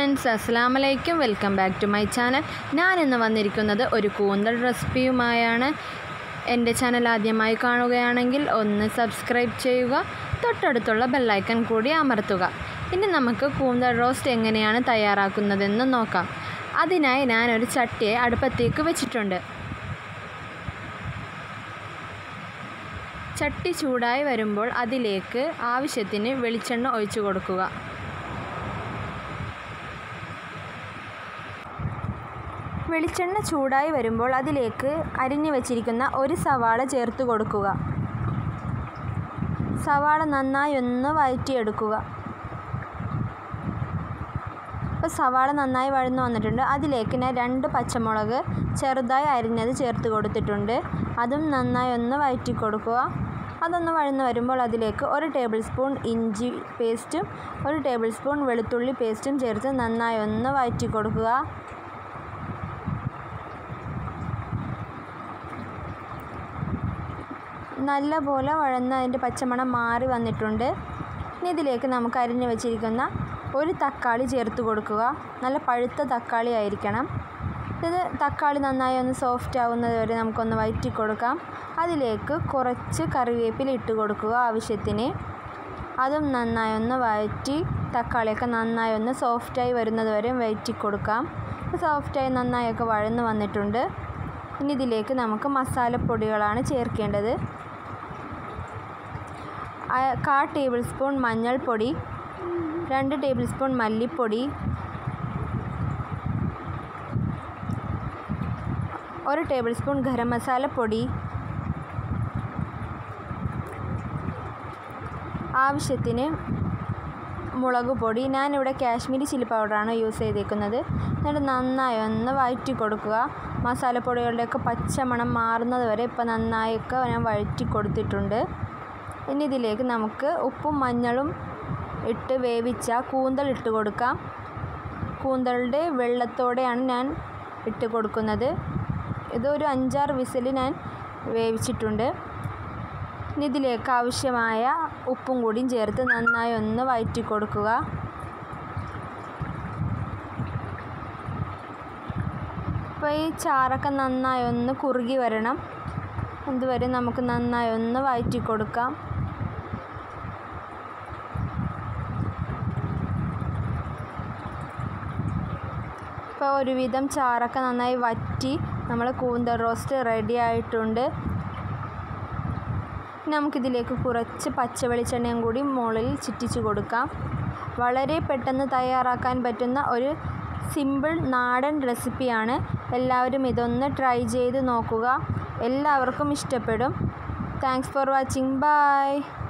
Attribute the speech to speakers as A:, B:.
A: friends അസ്സാം വലൈക്കും welcome back to my channel ഞാൻ ഇന്ന് വന്നിരിക്കുന്നത് ഒരു കൂന്തൽ റെസിപ്പിയുമായാണ് എൻ്റെ ചാനൽ ആദ്യമായി കാണുകയാണെങ്കിൽ ഒന്ന് സബ്സ്ക്രൈബ് ചെയ്യുക തൊട്ടടുത്തുള്ള ബെല്ലൈക്കൺ കൂടി അമർത്തുക ഇനി നമുക്ക് കൂന്തൽ റോസ്റ്റ് എങ്ങനെയാണ് തയ്യാറാക്കുന്നതെന്ന് നോക്കാം അതിനായി ഞാനൊരു ചട്ടിയെ അടുപ്പത്തേക്ക് വെച്ചിട്ടുണ്ട് ചട്ടി ചൂടായി വരുമ്പോൾ അതിലേക്ക് ആവശ്യത്തിന് വെളിച്ചെണ്ണ ഒഴിച്ചു കൊടുക്കുക വെളിച്ചെണ്ണ ചൂടായി വരുമ്പോൾ അതിലേക്ക് അരിഞ്ഞു വച്ചിരിക്കുന്ന ഒരു സവാള ചേർത്ത് കൊടുക്കുക സവാള നന്നായി ഒന്ന് വഴറ്റിയെടുക്കുക ഇപ്പോൾ സവാള നന്നായി വഴന്നു വന്നിട്ടുണ്ട് അതിലേക്ക് ഞാൻ രണ്ട് പച്ചമുളക് ചെറുതായി അരിഞ്ഞത് ചേർത്ത് കൊടുത്തിട്ടുണ്ട് അതും നന്നായി ഒന്ന് വഴറ്റി കൊടുക്കുക അതൊന്ന് വഴന്നു വരുമ്പോൾ അതിലേക്ക് ഒരു ടേബിൾ സ്പൂൺ ഇഞ്ചി പേസ്റ്റും ഒരു ടേബിൾ സ്പൂൺ വെളുത്തുള്ളി പേസ്റ്റും ചേർത്ത് നന്നായി ഒന്ന് വഴറ്റി കൊടുക്കുക നല്ല പോലെ വഴന്ന് അതിൻ്റെ പച്ചമണം മാറി വന്നിട്ടുണ്ട് ഇനി ഇതിലേക്ക് നമുക്ക് അരിഞ്ഞു വെച്ചിരിക്കുന്ന ഒരു തക്കാളി ചേർത്ത് കൊടുക്കുക നല്ല പഴുത്ത തക്കാളി ആയിരിക്കണം ഇത് തക്കാളി നന്നായി ഒന്ന് സോഫ്റ്റ് ആവുന്നത് വരെ നമുക്കൊന്ന് വഴറ്റി കൊടുക്കാം അതിലേക്ക് കുറച്ച് കറിവേപ്പില ഇട്ട് കൊടുക്കുക ആവശ്യത്തിന് അതും നന്നായി ഒന്ന് വഴറ്റി തക്കാളിയൊക്കെ നന്നായി ഒന്ന് സോഫ്റ്റായി വരുന്നത് വരെ വഴറ്റി കൊടുക്കാം സോഫ്റ്റായി നന്നായൊക്കെ വഴന്ന് വന്നിട്ടുണ്ട് ഇനി ഇതിലേക്ക് നമുക്ക് മസാലപ്പൊടികളാണ് ചേർക്കേണ്ടത് കാ ടേബിൾ സ്പൂൺ മഞ്ഞൾപ്പൊടി രണ്ട് ടേബിൾ സ്പൂൺ മല്ലിപ്പൊടി ഒരു ടേബിൾ സ്പൂൺ ഗരം മസാലപ്പൊടി ആവശ്യത്തിന് മുളക് പൊടി ഞാനിവിടെ കാശ്മീരി ചില്ലി പൗഡറാണ് യൂസ് ചെയ്തേക്കുന്നത് എന്നിട്ട് നന്നായി ഒന്ന് വഴറ്റി കൊടുക്കുക മസാലപ്പൊടികളുടെയൊക്കെ പച്ചമണം മാറുന്നത് വരെ ഇപ്പോൾ നന്നായൊക്കെ ഞാൻ വഴറ്റി കൊടുത്തിട്ടുണ്ട് ഇനി ഇതിലേക്ക് നമുക്ക് ഉപ്പും മഞ്ഞളും ഇട്ട് വേവിച്ച കൂന്തൽ ഇട്ട് കൊടുക്കാം കൂന്തളുടെ വെള്ളത്തോടെയാണ് ഞാൻ ഇട്ട് കൊടുക്കുന്നത് ഇതൊരു അഞ്ചാറ് വിസിൽ ഞാൻ വേവിച്ചിട്ടുണ്ട് ഇനി ഇതിലേക്ക് ആവശ്യമായ ഉപ്പും കൂടിയും ചേർത്ത് നന്നായി ഒന്ന് വഴറ്റി കൊടുക്കുക അപ്പോൾ ഈ ചാറൊക്കെ നന്നായി ഒന്ന് കുറുകി വരണം അതുവരെ നമുക്ക് നന്നായി ഒന്ന് വഴറ്റി കൊടുക്കാം ഇപ്പോൾ ഒരുവിധം ചാറൊക്കെ നന്നായി വറ്റി നമ്മൾ കൂന്തൽ റോസ്റ്റ് റെഡി ആയിട്ടുണ്ട് നമുക്കിതിലേക്ക് കുറച്ച് പച്ച വെളിച്ചെണ്ണയും കൂടി മുകളിൽ ചുറ്റിച്ച് കൊടുക്കാം വളരെ പെട്ടെന്ന് തയ്യാറാക്കാൻ പറ്റുന്ന ഒരു സിമ്പിൾ നാടൻ റെസിപ്പിയാണ് എല്ലാവരും ഇതൊന്ന് ട്രൈ ചെയ്ത് നോക്കുക എല്ലാവർക്കും ഇഷ്ടപ്പെടും താങ്ക്സ് ഫോർ വാച്ചിങ് ബൈ